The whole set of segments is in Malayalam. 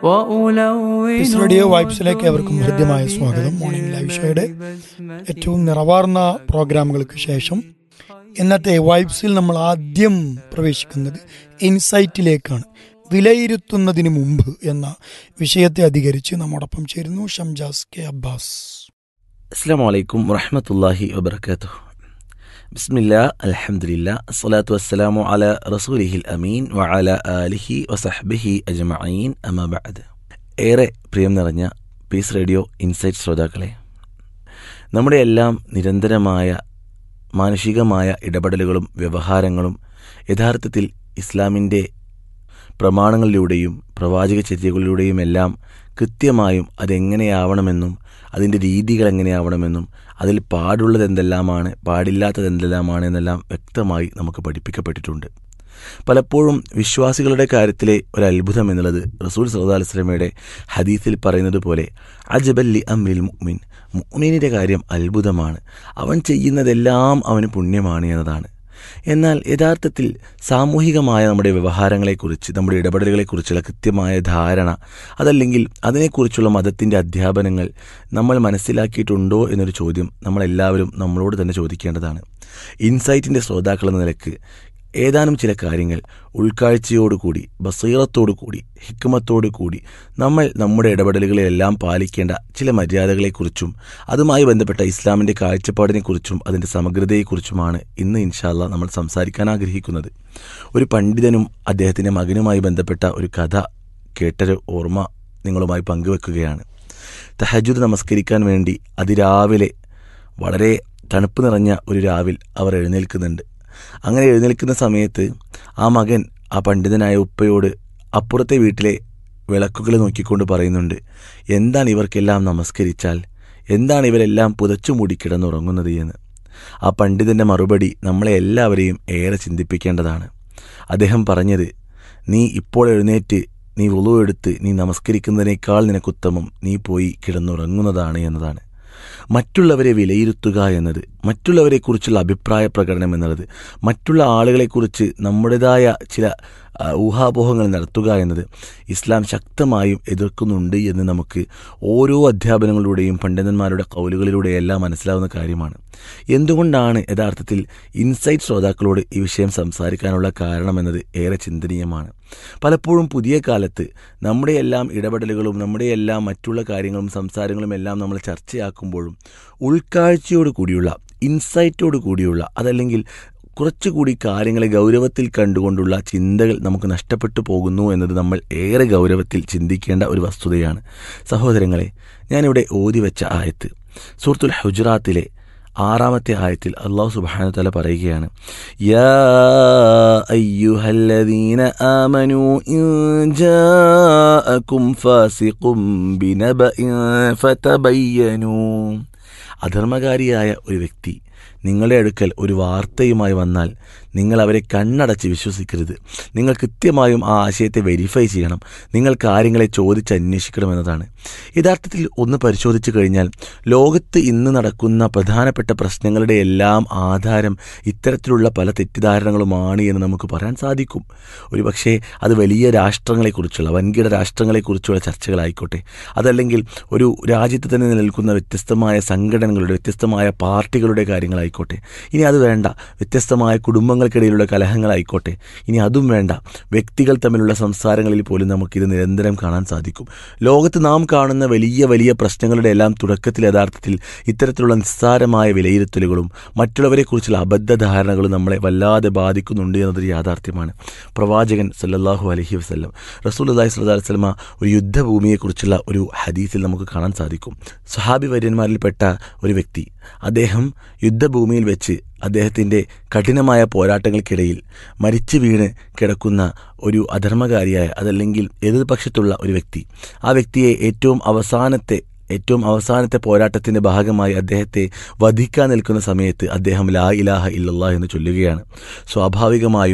പീസ് റേഡിയോ വൈബ്സിലേക്ക് ഏവർക്കും ഹൃദ്യമായ സ്വാഗതം മോർണിംഗ് ലൈവ് ഷോയുടെ ഏറ്റവും നിറവാർന്ന പ്രോഗ്രാമുകൾക്ക് ശേഷം ഇന്നത്തെ വൈബ്സിൽ നമ്മൾ ആദ്യം പ്രവേശിക്കുന്നത് ഇൻസൈറ്റിലേക്കാണ് വിലയിരുത്തുന്നതിന് മുമ്പ് എന്ന വിഷയത്തെ അധികരിച്ച് നമ്മോടൊപ്പം ചേരുന്നു ഷംജാസ് കെ അബ്ബാസ് അസ്സാം വലൈക്കും വറഹമത്തല്ലാഹി വബർക്കാത്തു ബിസ്മില്ല അൽഹംദുലില്ല അസ്സലാത്തു വസ്സലാമു അല റസൂലിഹിൽ അമീൻ വഅല ആലിഹി വസഹ്ബിഹി അജ്മഈൻ അമാ ബഅദ് ഏറെ പ്രിയം നിറഞ്ഞ പീസ് റേഡിയോ ഇൻസൈറ്റ് ശ്രോതാക്കളെ നമ്മുടെ എല്ലാം നിരന്തരമായ മാനുഷികമായ ഇടപെടലുകളും വ്യവഹാരങ്ങളും യഥാർത്ഥത്തിൽ ഇസ്ലാമിൻ്റെ പ്രമാണങ്ങളിലൂടെയും പ്രവാചക ചര്യകളിലൂടെയും എല്ലാം കൃത്യമായും അതെങ്ങനെയാവണമെന്നും അതിൻ്റെ രീതികൾ എങ്ങനെയാവണമെന്നും അതിൽ പാടുള്ളത് എന്തെല്ലാമാണ് പാടില്ലാത്തത് എന്തെല്ലാമാണ് എന്നെല്ലാം വ്യക്തമായി നമുക്ക് പഠിപ്പിക്കപ്പെട്ടിട്ടുണ്ട് പലപ്പോഴും വിശ്വാസികളുടെ കാര്യത്തിലെ ഒരു അത്ഭുതം എന്നുള്ളത് റസൂൽ സല്ലാ അലുസ്ലമയുടെ ഹദീസിൽ പറയുന്നത് പോലെ അജബല്ലി അമ്രിൽ മുഅ്മിൻ മുഅ്മിനിൻ്റെ കാര്യം അത്ഭുതമാണ് അവൻ ചെയ്യുന്നതെല്ലാം അവന് പുണ്യമാണ് എന്നതാണ് എന്നാൽ യഥാർത്ഥത്തിൽ സാമൂഹികമായ നമ്മുടെ വ്യവഹാരങ്ങളെക്കുറിച്ച് നമ്മുടെ ഇടപെടലുകളെക്കുറിച്ചുള്ള കൃത്യമായ ധാരണ അതല്ലെങ്കിൽ അതിനെക്കുറിച്ചുള്ള മതത്തിൻ്റെ അധ്യാപനങ്ങൾ നമ്മൾ മനസ്സിലാക്കിയിട്ടുണ്ടോ എന്നൊരു ചോദ്യം നമ്മളെല്ലാവരും നമ്മളോട് തന്നെ ചോദിക്കേണ്ടതാണ് ഇൻസൈറ്റിൻ്റെ ശ്രോതാക്കൾ എന്ന നിലക്ക് ഏതാനും ചില കാര്യങ്ങൾ ഉൾക്കാഴ്ചയോടുകൂടി ബസീറത്തോടുകൂടി ഹിക്മത്തോടു കൂടി നമ്മൾ നമ്മുടെ ഇടപെടലുകളെല്ലാം പാലിക്കേണ്ട ചില മര്യാദകളെക്കുറിച്ചും അതുമായി ബന്ധപ്പെട്ട ഇസ്ലാമിൻ്റെ കാഴ്ചപ്പാടിനെക്കുറിച്ചും അതിൻ്റെ സമഗ്രതയെക്കുറിച്ചുമാണ് ഇന്ന് ഇൻഷാല്ല നമ്മൾ സംസാരിക്കാൻ ആഗ്രഹിക്കുന്നത് ഒരു പണ്ഡിതനും അദ്ദേഹത്തിൻ്റെ മകനുമായി ബന്ധപ്പെട്ട ഒരു കഥ കേട്ടൊരു ഓർമ്മ നിങ്ങളുമായി പങ്കുവെക്കുകയാണ് തഹജുദ് നമസ്കരിക്കാൻ വേണ്ടി അതിരാവിലെ വളരെ തണുപ്പ് നിറഞ്ഞ ഒരു രാവിൽ അവർ എഴുന്നേൽക്കുന്നുണ്ട് അങ്ങനെ എഴുന്നേൽക്കുന്ന സമയത്ത് ആ മകൻ ആ പണ്ഡിതനായ ഉപ്പയോട് അപ്പുറത്തെ വീട്ടിലെ വിളക്കുകൾ നോക്കിക്കൊണ്ട് പറയുന്നുണ്ട് എന്താണ് ഇവർക്കെല്ലാം നമസ്കരിച്ചാൽ എന്താണ് ഇവരെല്ലാം പുതച്ചു മൂടി കിടന്നുറങ്ങുന്നത് എന്ന് ആ പണ്ഡിതൻ്റെ മറുപടി നമ്മളെ എല്ലാവരെയും ഏറെ ചിന്തിപ്പിക്കേണ്ടതാണ് അദ്ദേഹം പറഞ്ഞത് നീ ഇപ്പോൾ എഴുന്നേറ്റ് നീ ഉളു എടുത്ത് നീ നമസ്കരിക്കുന്നതിനേക്കാൾ നിനക്കുത്തമം നീ പോയി കിടന്നുറങ്ങുന്നതാണ് എന്നതാണ് മറ്റുള്ളവരെ വിലയിരുത്തുക എന്നത് മറ്റുള്ളവരെക്കുറിച്ചുള്ള അഭിപ്രായ പ്രകടനം എന്നുള്ളത് മറ്റുള്ള ആളുകളെക്കുറിച്ച് നമ്മുടേതായ ചില ഊഹാപോഹങ്ങൾ നടത്തുക എന്നത് ഇസ്ലാം ശക്തമായും എതിർക്കുന്നുണ്ട് എന്ന് നമുക്ക് ഓരോ അധ്യാപനങ്ങളിലൂടെയും പണ്ഡിതന്മാരുടെ കൗലുകളിലൂടെയെല്ലാം മനസ്സിലാവുന്ന കാര്യമാണ് എന്തുകൊണ്ടാണ് യഥാർത്ഥത്തിൽ ഇൻസൈറ്റ് ശ്രോതാക്കളോട് ഈ വിഷയം സംസാരിക്കാനുള്ള കാരണമെന്നത് ഏറെ ചിന്തനീയമാണ് പലപ്പോഴും പുതിയ കാലത്ത് നമ്മുടെ എല്ലാം ഇടപെടലുകളും നമ്മുടെ എല്ലാം മറ്റുള്ള കാര്യങ്ങളും സംസാരങ്ങളും എല്ലാം നമ്മൾ ചർച്ചയാക്കുമ്പോഴും ഉൾക്കാഴ്ചയോട് കൂടിയുള്ള ഇൻസൈറ്റോട് കൂടിയുള്ള അതല്ലെങ്കിൽ കുറച്ചുകൂടി കാര്യങ്ങളെ ഗൗരവത്തിൽ കണ്ടുകൊണ്ടുള്ള ചിന്തകൾ നമുക്ക് നഷ്ടപ്പെട്ടു പോകുന്നു എന്നത് നമ്മൾ ഏറെ ഗൗരവത്തിൽ ചിന്തിക്കേണ്ട ഒരു വസ്തുതയാണ് സഹോദരങ്ങളെ ഞാനിവിടെ ഓതി വെച്ച ആയത്ത് സൂറത്തുൽ ഹുജറാത്തിലെ ആറാമത്തെ ആയത്തിൽ അള്ളാഹു സുബാന തല പറയുകയാണ് യാ അയ്യുഹല്ലദീന ആമനു ഇൻ ജാഅകും ഫാസിഖും ബിനബഇൻ ഫതബയ്യനു അധർമ്മകാരിയായ ഒരു വ്യക്തി നിങ്ങളുടെ അടുക്കൽ ഒരു വാർത്തയുമായി വന്നാൽ നിങ്ങൾ അവരെ കണ്ണടച്ച് വിശ്വസിക്കരുത് നിങ്ങൾ കൃത്യമായും ആ ആശയത്തെ വെരിഫൈ ചെയ്യണം നിങ്ങൾ കാര്യങ്ങളെ ചോദിച്ച് അന്വേഷിക്കണമെന്നതാണ് യഥാർത്ഥത്തിൽ ഒന്ന് പരിശോധിച്ചു കഴിഞ്ഞാൽ ലോകത്ത് ഇന്ന് നടക്കുന്ന പ്രധാനപ്പെട്ട പ്രശ്നങ്ങളുടെ എല്ലാം ആധാരം ഇത്തരത്തിലുള്ള പല തെറ്റിദ്ധാരണകളുമാണ് എന്ന് നമുക്ക് പറയാൻ സാധിക്കും ഒരു പക്ഷേ അത് വലിയ രാഷ്ട്രങ്ങളെക്കുറിച്ചുള്ള വൻകിട രാഷ്ട്രങ്ങളെക്കുറിച്ചുള്ള ചർച്ചകളായിക്കോട്ടെ അതല്ലെങ്കിൽ ഒരു രാജ്യത്ത് തന്നെ നിലനിൽക്കുന്ന വ്യത്യസ്തമായ സംഘടനകളുടെ വ്യത്യസ്തമായ പാർട്ടികളുടെ കാര്യങ്ങളായിക്കോട്ടെ ഇനി അത് വേണ്ട വ്യത്യസ്തമായ കുടുംബങ്ങൾക്കിടയിലുള്ള കലഹങ്ങളായിക്കോട്ടെ ഇനി അതും വേണ്ട വ്യക്തികൾ തമ്മിലുള്ള സംസാരങ്ങളിൽ പോലും നമുക്കിത് നിരന്തരം കാണാൻ സാധിക്കും ലോകത്ത് നാം കാണുന്ന വലിയ വലിയ പ്രശ്നങ്ങളുടെ എല്ലാം തുടക്കത്തിൽ യഥാർത്ഥത്തിൽ ഇത്തരത്തിലുള്ള നിസ്സാരമായ വിലയിരുത്തലുകളും മറ്റുള്ളവരെക്കുറിച്ചുള്ള അബദ്ധധാരണകളും നമ്മളെ വല്ലാതെ ബാധിക്കുന്നുണ്ട് എന്നതൊരു യാഥാർത്ഥ്യമാണ് പ്രവാചകൻ സല്ലല്ലാഹു അലഹി വസ്ലം റസൂൽ അള്ളഹി സ്വല്ലാ വസ്ലമ ഒരു യുദ്ധഭൂമിയെക്കുറിച്ചുള്ള ഒരു ഹദീസിൽ നമുക്ക് കാണാൻ സാധിക്കും സഹാബി വര്യന്മാരിൽപ്പെട്ട ഒരു വ്യക്തി അദ്ദേഹം യുദ്ധഭൂമിയിൽ വെച്ച് അദ്ദേഹത്തിൻ്റെ കഠിനമായ പോരാട്ടങ്ങൾക്കിടയിൽ മരിച്ചു വീണ് കിടക്കുന്ന ഒരു അധർമ്മകാരിയായ അതല്ലെങ്കിൽ എതിർപക്ഷത്തുള്ള ഒരു വ്യക്തി ആ വ്യക്തിയെ ഏറ്റവും അവസാനത്തെ ഏറ്റവും അവസാനത്തെ പോരാട്ടത്തിന്റെ ഭാഗമായി അദ്ദേഹത്തെ വധിക്കാൻ നിൽക്കുന്ന സമയത്ത് അദ്ദേഹം ലാ ഇലാഹ ഇല്ലല്ലാ എന്ന് ചൊല്ലുകയാണ് സ്വാഭാവികമായും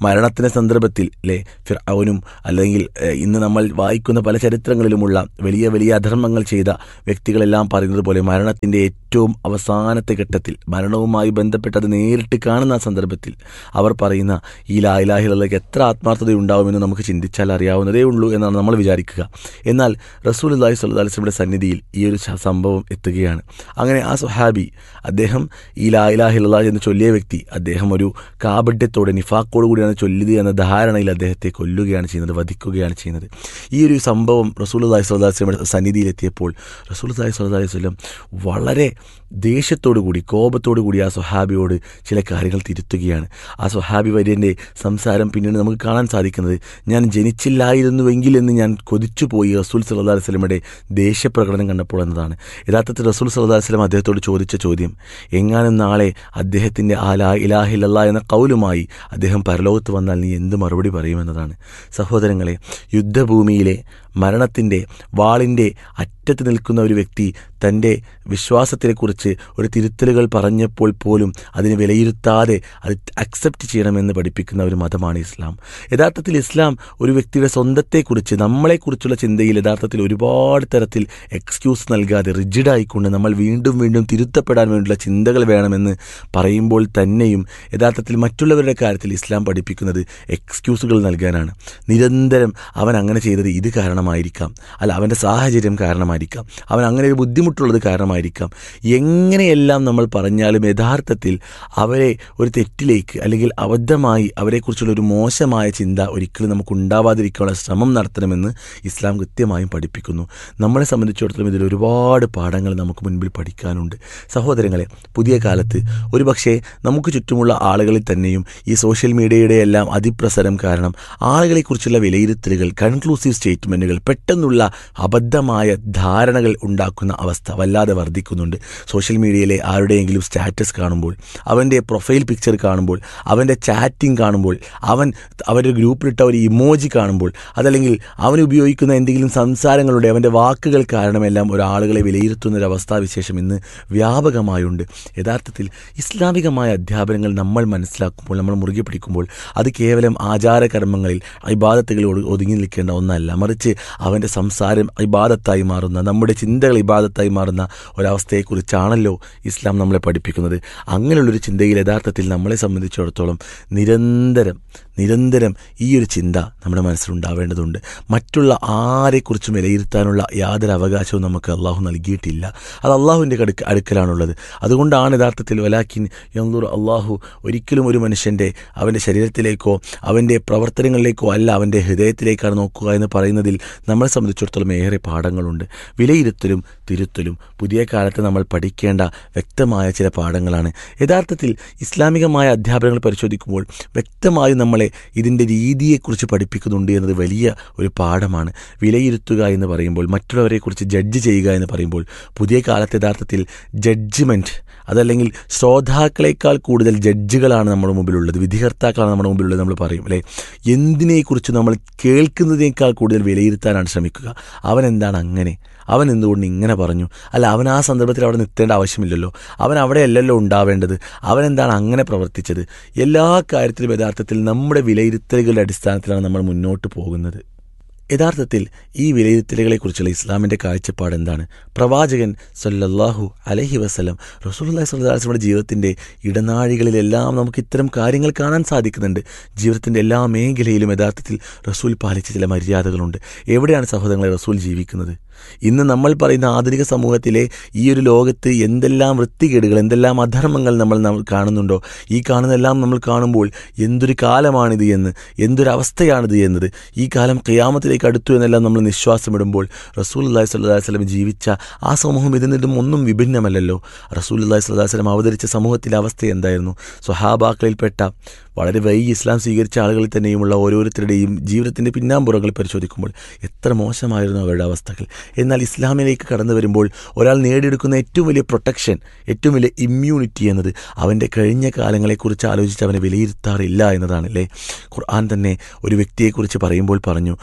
മരണത്തിന്റെ സന്ദർഭത്തിൽ അല്ലേ ഫിർഔനും അല്ലെങ്കിൽ ഏഹ്, ഇന്ന് നമ്മൾ വായിക്കുന്ന പല ചരിത്രങ്ങളിലുമുള്ള വലിയ വലിയ അധർമ്മങ്ങൾ ചെയ്ത വ്യക്തികളെല്ലാം പറയുന്നത് പോലെ മരണത്തിന്റെ ഏറ്റവും അവസാനത്തെ ഘട്ടത്തിൽ മരണവുമായി ബന്ധപ്പെട്ടത് നേരിട്ട് കാണുന്ന ആ സന്ദർഭത്തിൽ അവർ പറയുന്ന ഈ ലായിലാഹിലേക്ക് എത്ര ആത്മാർത്ഥത ഉണ്ടാവുമെന്ന് നമുക്ക് ചിന്തിച്ചാൽ അറിയാവുന്നതേ ഉള്ളൂ എന്നാണ് നമ്മൾ വിചാരിക്കുക എന്നാൽ റസൂൽ അള്ളാഹി സ്വല്ലി വസ്ലമിയുടെ സന്നിധിയിൽ ഈ ഒരു ശ- സംഭവം എത്തുകയാണ് അങ്ങനെ ആ സുഹാബി അദ്ദേഹം ഈ ലായിലാഹില്ല എന്ന് ചൊല്ലിയ വ്യക്തി അദ്ദേഹം ഒരു കാപഡ്യത്തോടെ നിഫാക്കോട് കൂടിയാണ് ചൊല്ലിയത് എന്ന ധാരണയിൽ അദ്ദേഹത്തെ കൊല്ലുകയാണ് ചെയ്യുന്നത് വധിക്കുകയാണ് ചെയ്യുന്നത് ഈ ഒരു സംഭവം റസൂൽ അള്ളാഹി സ്വല്ലി വസ്ലമിയുടെ സന്നിധിയിലെത്തിയപ്പോൾ റസൂൽ അള്ളാഹി സ്വല്ലി അലൈഹി വസ്ലം വളരെ ദേഷ്യത്തോടു കൂടി കോപത്തോടു കൂടി ആ സ്വഹാബിയോട് ചില കാര്യങ്ങൾ തിരുത്തുകയാണ് ആ സ്വഹാബി വര്യൻ്റെ സംസാരം പിന്നീട് നമുക്ക് കാണാൻ സാധിക്കുന്നത് ഞാൻ ജനിച്ചില്ലായിരുന്നുവെങ്കിൽ എന്ന് ഞാൻ കൊതിച്ചുപോയി റസൂൽ സല്ലാ അലൈഹി സ്വലമയുടെ ദേഷ്യപ്രകടനം കണ്ടപ്പോൾ എന്നതാണ് യഥാർത്ഥത്തിൽ റസൂൽ സല്ലാ അലൈഹി സ്വലം അദ്ദേഹത്തോട് ചോദിച്ച ചോദ്യം എങ്ങാനും നാളെ അദ്ദേഹത്തിൻ്റെ ആ ലാ ഇലാഹില്ല എന്ന കൗലുമായി അദ്ദേഹം പരലോകത്ത് വന്നാൽ നീ എന്ത് മറുപടി പറയുമെന്നതാണ് സഹോദരങ്ങളെ യുദ്ധഭൂമിയിലെ മരണത്തിൻ്റെ വാളിൻ്റെ അറ്റത്ത് നിൽക്കുന്ന ഒരു വ്യക്തി തൻ്റെ വിശ്വാസത്തെക്കുറിച്ച് ഒരു തിരുത്തലുകൾ പറഞ്ഞപ്പോൾ പോലും അതിനെ വിലയിരുത്താതെ അത് അക്സെപ്റ്റ് ചെയ്യണമെന്ന് പഠിപ്പിക്കുന്ന ഒരു മതമാണ് ഇസ്ലാം യഥാർത്ഥത്തിൽ ഇസ്ലാം ഒരു വ്യക്തിയുടെ സ്വന്തത്തെക്കുറിച്ച് നമ്മളെക്കുറിച്ചുള്ള ചിന്തയിൽ യഥാർത്ഥത്തിൽ ഒരുപാട് തരത്തിൽ എക്സ്ക്യൂസ് നൽകാതെ റിജിഡായിക്കൊണ്ട് നമ്മൾ വീണ്ടും വീണ്ടും തിരുത്തപ്പെടാൻ വേണ്ടിയുള്ള ചിന്തകൾ വേണമെന്ന് പറയുമ്പോൾ തന്നെയും യഥാർത്ഥത്തിൽ മറ്റുള്ളവരുടെ കാര്യത്തിൽ ഇസ്ലാം പഠിപ്പിക്കുന്നത് എക്സ്ക്യൂസുകൾ നൽകാനാണ് നിരന്തരം അവൻ അങ്ങനെ ചെയ്തത് ഇത് കാരണമായിരിക്കാം അല്ല അവൻ്റെ സാഹചര്യം കാരണമായിരിക്കാം അവൻ അങ്ങനെ ഒരു ബുദ്ധിമുട്ടുള്ളത് കാരണമായിരിക്കാം എങ്ങനെയെല്ലാം നമ്മൾ പറഞ്ഞാലും യഥാർത്ഥത്തിൽ അവരെ ഒരു തെറ്റിലേക്ക് അല്ലെങ്കിൽ അബദ്ധമായി അവരെക്കുറിച്ചുള്ള ഒരു മോശമായ ചിന്ത ഒരിക്കലും നമുക്ക് ഉണ്ടാവാതിരിക്കാനുള്ള ശ്രമം നടത്തണമെന്ന് ഇസ്ലാം കൃത്യമായും പഠിപ്പിക്കുന്നു നമ്മളെ സംബന്ധിച്ചിടത്തോളം ഇതിൽ ഒരുപാട് പാഠങ്ങൾ നമുക്ക് മുൻപിൽ പഠിക്കാനുണ്ട് സഹോദരങ്ങളെ പുതിയ കാലത്ത് ഒരുപക്ഷെ നമുക്ക് ചുറ്റുമുള്ള ആളുകളിൽ തന്നെയും ഈ സോഷ്യൽ മീഡിയയുടെ എല്ലാം അതിപ്രസരം കാരണം ആളുകളെക്കുറിച്ചുള്ള വിലയിരുത്തലുകൾ കൺക്ലൂസീവ് സ്റ്റേറ്റ്മെൻറ്റുകൾ പെട്ടെന്നുള്ള അബദ്ധമായ ധാരണകൾ ഉണ്ടാക്കുന്ന അവസ്ഥ വല്ലാതെ വർദ്ധിക്കുന്നുണ്ട് സോഷ്യൽ മീഡിയയിലെ ആരുടെയെങ്കിലും സ്റ്റാറ്റസ് കാണുമ്പോൾ അവൻ്റെ പ്രൊഫൈൽ പിക്ചർ കാണുമ്പോൾ അവൻ്റെ ചാറ്റിംഗ് കാണുമ്പോൾ അവൻ അവരുടെ ഗ്രൂപ്പിലിട്ട ഒരു ഇമോജി കാണുമ്പോൾ അതല്ലെങ്കിൽ അവൻ ഉപയോഗിക്കുന്ന എന്തെങ്കിലും സംസാരങ്ങളുടെ അവൻ്റെ വാക്കുകൾ കാരണമെല്ലാം ഒരാളുകളെ വിലയിരുത്തുന്ന ഒരു അവസ്ഥാവിശേഷം ഇന്ന് വ്യാപകമായുണ്ട് യഥാർത്ഥത്തിൽ ഇസ്ലാമികമായ അധ്യാപനങ്ങൾ നമ്മൾ മനസ്സിലാക്കുമ്പോൾ നമ്മൾ മുറുകെ പിടിക്കുമ്പോൾ അത് കേവലം ആചാരകർമ്മങ്ങളിൽ ഇബാദത്തുകൾ ഒതുങ്ങി നിൽക്കേണ്ട ഒന്നല്ല മറിച്ച് അവൻ്റെ സംസാരം ഇബാദത്തായി മാറുന്ന നമ്മുടെ ചിന്തകൾ ഇബാദത്തായി മാറുന്ന ഒരവസ്ഥയെക്കുറിച്ചാണല്ലോ ഇസ്ലാം നമ്മളെ പഠിപ്പിക്കുന്നത് അങ്ങനെയുള്ളൊരു ചിന്തയിൽ യഥാർത്ഥത്തിൽ നമ്മളെ സംബന്ധിച്ചിടത്തോളം നിരന്തരം നിരന്തരം ഈ ഒരു ചിന്ത നമ്മുടെ മനസ്സിലുണ്ടാവേണ്ടതുണ്ട് മറ്റുള്ള ആരെക്കുറിച്ചും വിലയിരുത്താനുള്ള യാതൊരു അവകാശവും നമുക്ക് അള്ളാഹു നൽകിയിട്ടില്ല അത് അള്ളാഹുവിൻ്റെ അടുക്ക അടുക്കലാണുള്ളത് അതുകൊണ്ടാണ് യഥാർത്ഥത്തിൽ വലാക്കിൻ യന്തൂർ അള്ളാഹു ഒരിക്കലും ഒരു മനുഷ്യൻ്റെ അവൻ്റെ ശരീരത്തിലേക്കോ അവൻ്റെ പ്രവർത്തനങ്ങളിലേക്കോ അല്ല അവൻ്റെ ഹൃദയത്തിലേക്കാണ് നോക്കുക എന്ന് പറയുന്നതിൽ നമ്മളെ സംബന്ധിച്ചിടത്തോളം ഏറെ പാഠങ്ങളുണ്ട് വിലയിരുത്തലും തിരുത്തലും പുതിയ കാലത്ത് നമ്മൾ പഠിക്കേണ്ട വ്യക്തമായ ചില പാഠങ്ങളാണ് യഥാർത്ഥത്തിൽ ഇസ്ലാമികമായ അധ്യാപനങ്ങൾ പരിശോധിക്കുമ്പോൾ വ്യക്തമായും നമ്മളെ ഇതിൻ്റെ രീതിയെക്കുറിച്ച് പഠിപ്പിക്കുന്നുണ്ട് എന്നത് വലിയ ഒരു പാഠമാണ് വിലയിരുത്തുക എന്ന് പറയുമ്പോൾ മറ്റുള്ളവരെക്കുറിച്ച് ജഡ്ജ് ചെയ്യുക എന്ന് പറയുമ്പോൾ പുതിയ കാലത്ത് യഥാർത്ഥത്തിൽ ജഡ്ജ്മെൻറ്റ് അതല്ലെങ്കിൽ ശ്രോതാക്കളെക്കാൾ കൂടുതൽ ജഡ്ജുകളാണ് നമ്മുടെ മുമ്പിലുള്ളത് വിധികർത്താക്കളാണ് നമ്മുടെ മുമ്പിലുള്ളത് നമ്മൾ പറയും അല്ലേ എന്തിനെക്കുറിച്ച് നമ്മൾ കേൾക്കുന്നതിനേക്കാൾ കൂടുതൽ വിലയിരുത്താനാണ് ശ്രമിക്കുക അവൻ എന്താണ് അങ്ങനെ അവൻ എന്തുകൊണ്ട് ഇങ്ങനെ പറഞ്ഞു അല്ല അവൻ ആ സന്ദർഭത്തിൽ അവിടെ നിൽക്കേണ്ട ആവശ്യമില്ലല്ലോ അവൻ അവിടെ അല്ലല്ലോ ഉണ്ടാവേണ്ടത് അവൻ എന്താണ് അങ്ങനെ പ്രവർത്തിച്ചത് എല്ലാ കാര്യത്തിലും യഥാർത്ഥത്തിൽ നമ്മുടെ വിലയിരുത്തലുകളുടെ അടിസ്ഥാനത്തിലാണ് നമ്മൾ മുന്നോട്ട് പോകുന്നത് യഥാർത്ഥത്തിൽ ഈ വിലയിരുത്തലുകളെക്കുറിച്ചുള്ള ഇസ്ലാമിൻ്റെ കാഴ്ചപ്പാട് എന്താണ് പ്രവാചകൻ സല്ലല്ലാഹു അലഹി വസ്ലം റസൂലുള്ളാഹി സ്വല്ലല്ലാഹു അലൈഹി വസല്ലമയുടെ ജീവിതത്തിൻ്റെ ഇടനാഴികളിലെല്ലാം നമുക്ക് ഇത്തരം കാര്യങ്ങൾ കാണാൻ സാധിക്കുന്നുണ്ട് ജീവിതത്തിൻ്റെ എല്ലാ മേഖലയിലും യഥാർത്ഥത്തിൽ റസൂൽ പാലിച്ച ചില മര്യാദകളുണ്ട് എവിടെയാണ് സഹോദരങ്ങളെ റസൂൽ ജീവിക്കുന്നത് ഇന്ന് നമ്മൾ പറയുന്ന ആധുനിക സമൂഹത്തിലെ ഈ ഒരു ലോകത്ത് എന്തെല്ലാം വൃത്തികേടുകൾ എന്തെല്ലാം അധർമ്മങ്ങൾ നമ്മൾ നമ്മൾ കാണുന്നുണ്ടോ ഈ കാണുന്നതെല്ലാം നമ്മൾ കാണുമ്പോൾ എന്തൊരു കാലമാണിത് എന്ന് എന്തൊരവസ്ഥയാണിത് എന്നത് ഈ കാലം ഖിയാമത്തിലേക്ക് അടുത്തു എന്നെല്ലാം നമ്മൾ നിശ്വാസമിടുമ്പോൾ റസൂൽ അള്ളാഹി സ്വല്ലാ വസ്ലം ജീവിച്ച ആ സമൂഹം ഇതിൽ നിന്നും ഒന്നും വിഭിന്നമല്ലല്ലോ റസൂൽ അള്ളാഹി സ്വല്ലാ വസ്ലം അവതരിച്ച സമൂഹത്തിലെ അവസ്ഥ എന്തായിരുന്നു സ്വഹാബാക്കളിൽപ്പെട്ട വളരെ വൈകി ഇസ്ലാം സ്വീകരിച്ച ആളുകളിൽ തന്നെയുമുള്ള ഓരോരുത്തരുടെയും ജീവിതത്തിൻ്റെ പിന്നാമ്പുറങ്ങൾ പരിശോധിക്കുമ്പോൾ എത്ര മോശമായിരുന്നു അവരുടെ അവസ്ഥകൾ എന്നാൽ ഇസ്ലാമിലേക്ക് കടന്നു വരുമ്പോൾ ഒരാൾ നേടിയെടുക്കുന്ന ഏറ്റവും വലിയ പ്രൊട്ടക്ഷൻ ഏറ്റവും വലിയ ഇമ്മ്യൂണിറ്റി എന്നത് അവൻ്റെ കഴിഞ്ഞ കാലങ്ങളെക്കുറിച്ച് ആലോചിച്ച് അവനെ വിലയിരുത്താറില്ല എന്നതാണല്ലേ ഖുർആൻ തന്നെ ഒരു വ്യക്തിയെക്കുറിച്ച് പറയുമ്പോൾ പറഞ്ഞു കൊൽ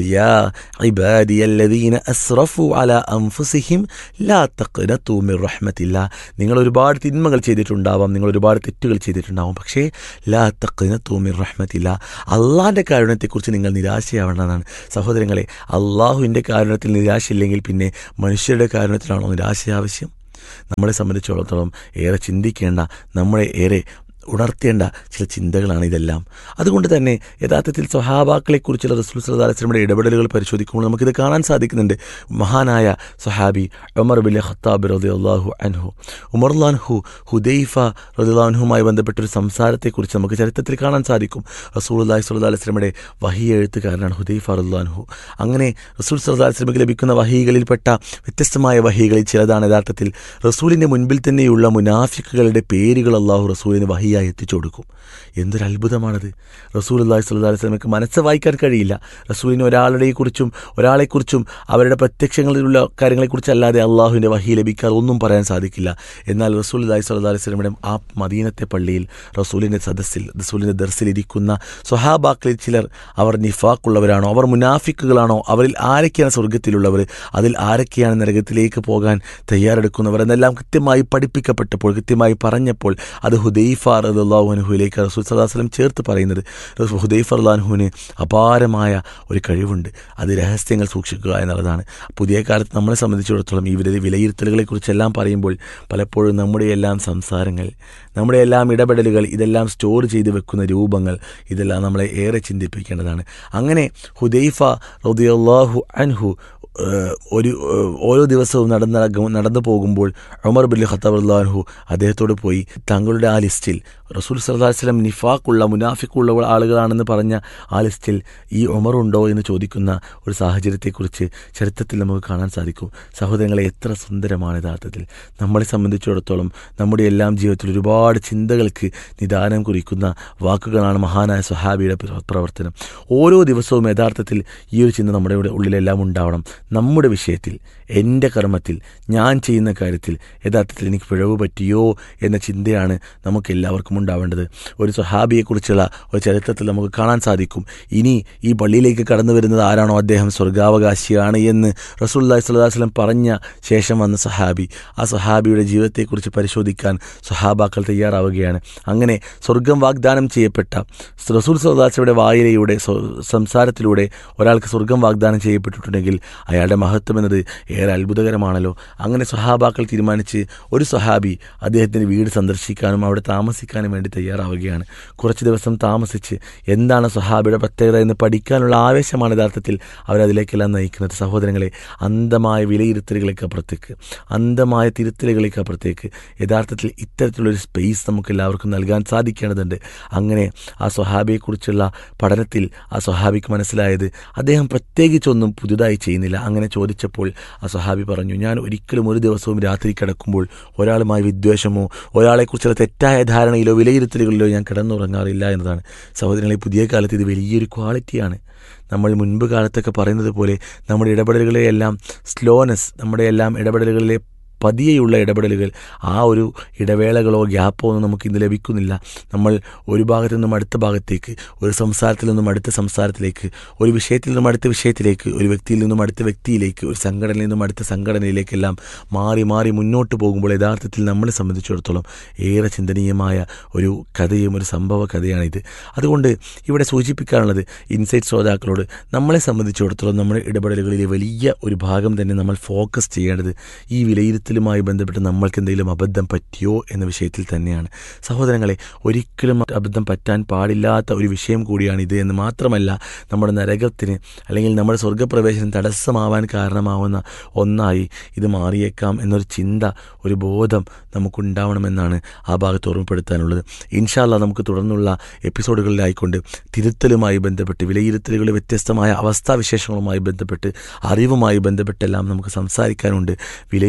യാ ഇബാദിയല്ലദീന അസ്റഫു അല അൻഫുസിഹിം ലാ തഖ്നതു മിർ റഹ്മത്തില്ല നിങ്ങൾ ഒരുപാട് തിന്മകൾ ചെയ്തിട്ടുണ്ടാവാം നിങ്ങൾ ഒരുപാട് തെറ്റുകൾ ചെയ്തിട്ടുണ്ടാവാം പക്ഷേ ലാ തഖ്നതു മിർ റഹ്മത്തില്ല അള്ളാഹിൻ്റെ കാരുണ്യത്തെക്കുറിച്ച് നിങ്ങൾ നിരാശയാവേണ്ടതാണ് സഹോദരങ്ങളെ അള്ളാഹുവിൻ്റെ കാരുണ്യത്തിൽ നിരാശയില്ലെങ്കിൽ പിന്നെ മനുഷ്യരുടെ കാരുണ്യത്തിലാണോ നിരാശ ആവശ്യം നമ്മളെ സംബന്ധിച്ചിടത്തോളം ഏറെ ചിന്തിക്കേണ്ട നമ്മളെ ഏറെ ഉണർത്തേണ്ട ചില ചിന്തകളാണ് ഇതെല്ലാം അതുകൊണ്ട് തന്നെ യഥാർത്ഥത്തിൽ സ്വഹാബാക്കളെക്കുറിച്ചുള്ള റസൂൽ സല്ലാസ്ലമിയുടെ ഇടപെടലുകൾ പരിശോധിക്കുമ്പോൾ നമുക്കിത് കാണാൻ സാധിക്കുന്നുണ്ട് മഹാനായ സ്വഹാബി ഉമർ ബിൻ ഖത്താബ് റതി അള്ളാഹു അൻഹു ഉമർലാൻഹു ഹുദൈഫ റദിലാൻഹുമായി ബന്ധപ്പെട്ടൊരു സംസാരത്തെക്കുറിച്ച് നമുക്ക് ചരിത്രത്തിൽ കാണാൻ സാധിക്കും റസൂൽ അള്ളാഹി സ്വല്ലാ അലൈസ്ലമിയുടെ വഹി എഴുത്തുകാരനാണ് ഹുദൈഫ റദ്ലാൻഹു അങ്ങനെ റസൂൽ സല്ലാ അലൈസ്ലമിക്ക് ലഭിക്കുന്ന വഹികളിൽപ്പെട്ട വ്യത്യസ്തമായ വഹികളിൽ ചിലതാണ് യഥാർത്ഥത്തിൽ റസൂലിൻ്റെ മുൻപിൽ തന്നെയുള്ള മുനാഫിക്കുകളുടെ പേരുകൾ അള്ളാഹു റസൂലിന് വഹിയായി എത്തിച്ചു കൊടുക്കും എന്തൊരു അത്ഭുതമാണത് റസൂൽ അള്ളാഹി സ്വല്ലാ വസ്ലമക്ക് മനസ്സ് വായിക്കാൻ കഴിയില്ല റസൂലിന് ഒരാളുടെക്കുറിച്ചും ഒരാളെക്കുറിച്ചും അവരുടെ പ്രത്യക്ഷങ്ങളിലുള്ള കാര്യങ്ങളെക്കുറിച്ചല്ലാതെ അള്ളാഹുവിൻ്റെ വഹി ലഭിക്കാതെ ഒന്നും പറയാൻ സാധിക്കില്ല എന്നാൽ റസൂൽ അള്ളാഹി സ്വല്ലാ വസ്ലമിയുടെ ആ മദീനത്തെ പള്ളിയിൽ റസൂലിൻ്റെ സദസ്സിൽ റസൂലിൻ്റെ ദർസിലിരിക്കുന്ന സ്വഹാബാക്കളിൽ ചിലർ അവർ നിഫാക്കുള്ളവരാണോ അവർ മുനാഫിക്കുകളാണോ അവരിൽ ആരൊക്കെയാണ് സ്വർഗത്തിലുള്ളവർ അതിൽ ആരൊക്കെയാണ് നരകത്തിലേക്ക് പോകാൻ തയ്യാറെടുക്കുന്നവർ എന്നെല്ലാം കൃത്യമായി പഠിപ്പിക്കപ്പെട്ടപ്പോൾ കൃത്യമായി പറഞ്ഞപ്പോൾ അത് ഹുദൈഫ റദുല്ലാഹുനുഹുലേക്ക് റസൂൽ സദാസ്ലം ചേർത്ത് പറയുന്നത് ഹുദൈഫ അള്ളാഹുവിന് അപാരമായ ഒരു കഴിവുണ്ട് അത് രഹസ്യങ്ങൾ സൂക്ഷിക്കുക എന്നുള്ളതാണ് പുതിയ കാലത്ത് നമ്മളെ സംബന്ധിച്ചിടത്തോളം ഇവരുടെ വിലയിരുത്തലുകളെക്കുറിച്ചെല്ലാം പറയുമ്പോൾ പലപ്പോഴും നമ്മുടെ എല്ലാം സംസാരങ്ങൾ നമ്മുടെ എല്ലാം ഇടപെടലുകൾ ഇതെല്ലാം സ്റ്റോർ ചെയ്ത് വെക്കുന്ന രൂപങ്ങൾ ഇതെല്ലാം നമ്മളെ ഏറെ ചിന്തിപ്പിക്കേണ്ടതാണ് അങ്ങനെ ഹുദൈഫ റദിയല്ലാഹു അൻഹു ഒരു ഓരോ ദിവസവും നടന്ന നടന്നു പോകുമ്പോൾ ഉമർ ബിൻ ഖത്താബ് അള്ളാഹു അദ്ദേഹത്തോട് പോയി തങ്ങളുടെ ആ ലിസ്റ്റിൽ റസൂൽ സല്ലാ വസ്ലം നിഫാക്കുള്ള മുനാഫിക്കുള്ള ആളുകളാണെന്ന് പറഞ്ഞ ആ ലിസ്റ്റിൽ ഈ ഉമർ ഉണ്ടോ എന്ന് ചോദിക്കുന്ന ഒരു സാഹചര്യത്തെക്കുറിച്ച് ചരിത്രത്തിൽ നമുക്ക് കാണാൻ സാധിക്കും സഹോദരങ്ങളെ എത്ര സുന്ദരമാണ് യഥാർത്ഥത്തിൽ നമ്മളെ സംബന്ധിച്ചിടത്തോളം നമ്മുടെ എല്ലാം ജീവിതത്തിൽ ഒരുപാട് ചിന്തകൾക്ക് നിദാനം കുറിക്കുന്ന വാക്കുകളാണ് മഹാനായ സ്വഹാബിയുടെ പ്രവർത്തനം ഓരോ ദിവസവും യഥാർത്ഥത്തിൽ ഈ ഒരു ചിന്ത നമ്മുടെ ഉള്ളിലെല്ലാം ഉണ്ടാവണം നമ്മുടെ വിഷയത്തിൽ എൻ്റെ കർമ്മത്തിൽ ഞാൻ ചെയ്യുന്ന കാര്യത്തിൽ യഥാർത്ഥത്തിൽ എനിക്ക് പിഴവ് പറ്റിയോ എന്ന ചിന്തയാണ് നമുക്ക് എല്ലാവർക്കും ഉണ്ടാവേണ്ടത് ഒരു സ്വഹാബിയെക്കുറിച്ചുള്ള ഒരു ചരിത്രത്തിൽ നമുക്ക് കാണാൻ സാധിക്കും ഇനി ഈ പള്ളിയിലേക്ക് കടന്നു വരുന്നത് ആരാണോ അദ്ദേഹം സ്വർഗാവകാശിയാണ് എന്ന് റസൂല്ലാഹി സ്വല്ലാസ്ലം പറഞ്ഞ ശേഷം വന്ന സഹാബി ആ സഹാബിയുടെ ജീവിതത്തെക്കുറിച്ച് പരിശോധിക്കാൻ സഹാബാക്കൾ തയ്യാറാവുകയാണ് അങ്ങനെ സ്വർഗം വാഗ്ദാനം ചെയ്യപ്പെട്ട റസൂൽ സ്വല്ലാസ്ലയുടെ വായിലയുടെ സംസാരത്തിലൂടെ ഒരാൾക്ക് സ്വർഗം വാഗ്ദാനം ചെയ്യപ്പെട്ടിട്ടുണ്ടെങ്കിൽ അയാളുടെ മഹത്വം എന്നത് ഏറെ അത്ഭുതകരമാണല്ലോ അങ്ങനെ സഹാബാക്കൾ തീരുമാനിച്ച് ഒരു സഹാബി അദ്ദേഹത്തിൻ്റെ വീട് സന്ദർശിക്കാനും അവിടെ താമസിക്കാനും വേണ്ടി തയ്യാറാവുകയാണ് കുറച്ച് ദിവസം താമസിച്ച് എന്താണ് സഹാബിയുടെ പ്രത്യേകത എന്ന് പഠിക്കാനുള്ള ആവേശമാണ് യഥാർത്ഥത്തിൽ അവരതിലേക്കെല്ലാം നയിക്കുന്നത് സഹോദരങ്ങളെ അന്ധമായ വിലയിരുത്തലുകളേക്ക് അപ്പുറത്തേക്ക് അന്ധമായ തിരുത്തലുകളേക്ക് അപ്പുറത്തേക്ക് യഥാർത്ഥത്തിൽ ഇത്തരത്തിലുള്ളൊരു സ്പേസ് നമുക്ക് എല്ലാവർക്കും നൽകാൻ സാധിക്കേണ്ടതുണ്ട് അങ്ങനെ ആ സ്വഹാബിയെക്കുറിച്ചുള്ള പഠനത്തിൽ ആ സ്വഹാബിക്ക് മനസ്സിലായത് അദ്ദേഹം പ്രത്യേകിച്ചൊന്നും പുതുതായി ചെയ്യുന്നില്ല അങ്ങനെ ചോദിച്ചപ്പോൾ ആ സഹാബി പറഞ്ഞു ഞാൻ ഒരിക്കലും ഒരു ദിവസവും രാത്രി കിടക്കുമ്പോൾ ഒരാളുമായി വിദ്വേഷമോ ഒരാളെക്കുറിച്ചുള്ള തെറ്റായ ധാരണയിലോ വിലയിരുത്തലുകളിലോ ഞാൻ കിടന്നുറങ്ങാറില്ല എന്നതാണ് സഹോദരങ്ങളെ പുതിയ കാലത്ത് ഇത് വലിയൊരു ക്വാളിറ്റിയാണ് നമ്മൾ മുൻപ് കാലത്തൊക്കെ പറയുന്നത് പോലെ നമ്മുടെ ഇടപെടലുകളെയെല്ലാം സ്ലോനെസ് നമ്മുടെ എല്ലാം ഇടപെടലുകളിലെ പതിയെയുള്ള ഇടപെടലുകൾ ആ ഒരു ഇടവേളകളോ ഗ്യാപ്പോ ഒന്നും നമുക്ക് ഇന്ന് ലഭിക്കുന്നില്ല നമ്മൾ ഒരു ഭാഗത്തു നിന്നും അടുത്ത ഭാഗത്തേക്ക് ഒരു സംസാരത്തിൽ നിന്നും അടുത്ത സംസാരത്തിലേക്ക് ഒരു വിഷയത്തിൽ നിന്നും അടുത്ത വിഷയത്തിലേക്ക് ഒരു വ്യക്തിയിൽ നിന്നും അടുത്ത വ്യക്തിയിലേക്ക് ഒരു സംഘടനയിൽ നിന്നും അടുത്ത സംഘടനയിലേക്കെല്ലാം മാറി മാറി മുന്നോട്ട് പോകുമ്പോൾ യഥാർത്ഥത്തിൽ നമ്മളെ സംബന്ധിച്ചിടത്തോളം ഏറെ ചിന്തനീയമായ ഒരു കഥയും ഒരു സംഭവ കഥയാണിത് അതുകൊണ്ട് ഇവിടെ സൂചിപ്പിക്കാനുള്ളത് ഇൻസൈറ്റ് ശ്രോതാക്കളോട് നമ്മളെ സംബന്ധിച്ചിടത്തോളം നമ്മുടെ ഇടപെടലുകളിലെ വലിയ ഒരു ഭാഗം തന്നെ നമ്മൾ ഫോക്കസ് ചെയ്യേണ്ടത് ഈ വിലയിരുത്തൽ ജീവിതത്തിലുമായി ബന്ധപ്പെട്ട് നമ്മൾക്ക് എന്തെങ്കിലും അബദ്ധം പറ്റിയോ എന്ന വിഷയത്തിൽ തന്നെയാണ് സഹോദരങ്ങളെ ഒരിക്കലും അബദ്ധം പറ്റാൻ പാടില്ലാത്ത ഒരു വിഷയം കൂടിയാണ് ഇത് എന്ന് മാത്രമല്ല നമ്മുടെ നരകത്തിന് അല്ലെങ്കിൽ നമ്മുടെ സ്വർഗപ്രവേശനം തടസ്സമാവാൻ കാരണമാവുന്ന ഒന്നായി ഇത് മാറിയേക്കാം എന്നൊരു ചിന്ത ഒരു ബോധം നമുക്കുണ്ടാവണമെന്നാണ് ആ ഭാഗത്ത് ഓർമ്മപ്പെടുത്താനുള്ളത് ഇൻഷാല്ല നമുക്ക് തുടർന്നുള്ള എപ്പിസോഡുകളിലായിക്കൊണ്ട് തിരുത്തലുമായി ബന്ധപ്പെട്ട് വിലയിരുത്തലുകളുടെ വ്യത്യസ്തമായ അവസ്ഥാവിശേഷങ്ങളുമായി ബന്ധപ്പെട്ട് അറിവുമായി ബന്ധപ്പെട്ടെല്ലാം നമുക്ക് സംസാരിക്കാനുണ്ട് വിലയിരുത്തുമ്പോൾ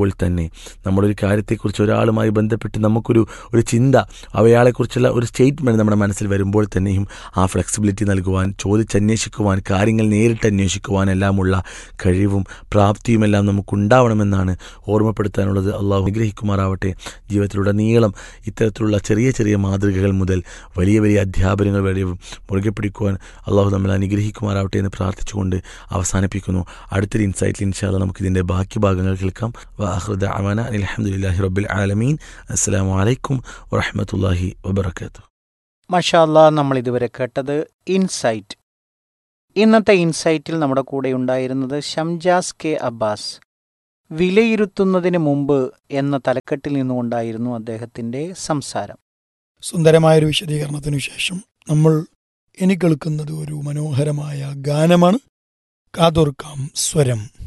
വരുമ്പോൾ തന്നെ നമ്മളൊരു കാര്യത്തെക്കുറിച്ച് ഒരാളുമായി ബന്ധപ്പെട്ട് നമുക്കൊരു ഒരു ചിന്ത അവയാളെക്കുറിച്ചുള്ള ഒരു സ്റ്റേറ്റ്മെൻറ്റ് നമ്മുടെ മനസ്സിൽ വരുമ്പോൾ തന്നെയും ആ ഫ്ലെക്സിബിലിറ്റി നൽകുവാൻ ചോദിച്ചന്വേഷിക്കുവാൻ കാര്യങ്ങൾ നേരിട്ട് അന്വേഷിക്കുവാൻ എല്ലാമുള്ള കഴിവും പ്രാപ്തിയുമെല്ലാം നമുക്കുണ്ടാവണമെന്നാണ് ഓർമ്മപ്പെടുത്താനുള്ളത് അള്ളാഹു അനുഗ്രഹിക്കുമാറാവട്ടെ ജീവിതത്തിലുടനീളം ഇത്തരത്തിലുള്ള ചെറിയ ചെറിയ മാതൃകകൾ മുതൽ വലിയ വലിയ അധ്യാപനങ്ങൾ വരെ മുറുകെ പിടിക്കുവാൻ അള്ളാഹു നമ്മൾ അനുഗ്രഹിക്കുമാറാവട്ടെ എന്ന് പ്രാർത്ഥിച്ചുകൊണ്ട് അവസാനിപ്പിക്കുന്നു അടുത്തൊരു ഇൻസൈറ്റിൽ ഇൻഷാല്ല നമുക്ക് ഇതിൻ്റെ ബാക്കി ഭാഗങ്ങൾ കേൾക്കാം വാഹൃദ അമന അലഹമുല്ലാഹി റബ്ബിൽ ആലമീൻ അസ്സാം വലൈക്കും വറഹമത്തല്ലാഹി വബർക്കാത്തു മഷാല്ല നമ്മൾ ഇതുവരെ കേട്ടത് ഇൻസൈറ്റ് ഇന്നത്തെ ഇൻസൈറ്റിൽ നമ്മുടെ കൂടെ ഉണ്ടായിരുന്നത് ഷംജാസ് കെ അബ്ബാസ് വിലയിരുത്തുന്നതിന് മുമ്പ് എന്ന തലക്കെട്ടിൽ നിന്നുകൊണ്ടായിരുന്നു അദ്ദേഹത്തിന്റെ സംസാരം സുന്ദരമായൊരു വിശദീകരണത്തിനു ശേഷം നമ്മൾ ഇനി കേൾക്കുന്നത് ഒരു മനോഹരമായ ഗാനമാണ് കാതോർക്കാം സ്വരം